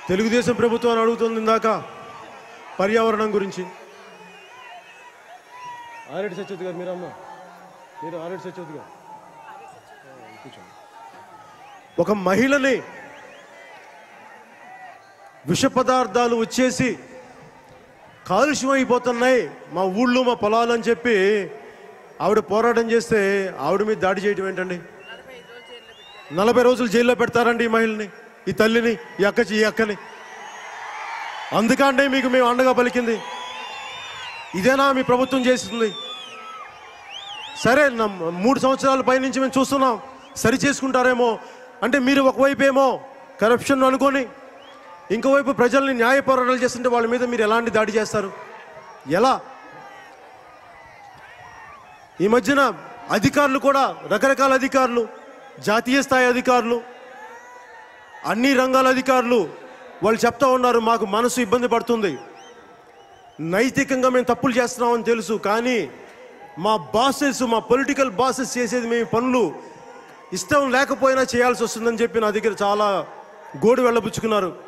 తెలుగుదేశం ప్రభుత్వాన్ని అడుగుతుంది ఇందాక పర్యావరణం గురించి ఆరెడ్డి సత్యవతి గారు మీరమ్మా మీరు ఆరెడ్డి సత్యవతి గారు ఆ, కూర్చోండి. ఒక మహిళని విష పదార్థాలు వచ్చేసి కాలుష్యం అయిపోతున్నాయి మా ఊళ్ళు మా పొలాలు అని చెప్పి ఆవిడ పోరాటం చేస్తే ఆవిడ మీద దాడి చేయడం ఏంటండి నలభై రోజులు జైల్లో పెడతారండి ఈ మహిళని ఈ తల్లిని ఈ అక్క ఈ అక్కని అందుకంటే మీకు మేము అండగా పలికింది ఇదేనా మీ ప్రభుత్వం చేస్తుంది సరే నా- మూడు సంవత్సరాల పైనుంచి మేము చూస్తున్నాం సరి చేసుకుంటారేమో అంటే మీరు ఒకవైపు ఏమో కరప్షన్ అనుకొని ఇంకోవైపు ప్రజల్ని న్యాయ పోరాటాలు చేస్తుంటే వాళ్ళ మీద మీరు ఎలాంటి దాడి చేస్తారు ఎలా ఈ మధ్యన అధికారులు కూడా రకరకాల అధికారులు జాతీయ స్థాయి అధికారులు అన్ని రంగాల అధికారులు వాళ్ళు చెప్తా ఉన్నారు మాకు మనసు ఇబ్బంది పడుతుంది నైతికంగా మేము తప్పులు చేస్తున్నామని తెలుసు కానీ మా బాసెస్ మా పొలిటికల్ బాసెస్ చేసేది మేము పనులు ఇష్టం లేకపోయినా చేయాల్సి వస్తుందని చెప్పి నా దగ్గర చాలా గోడు వెళ్ళబుచ్చుకున్నారు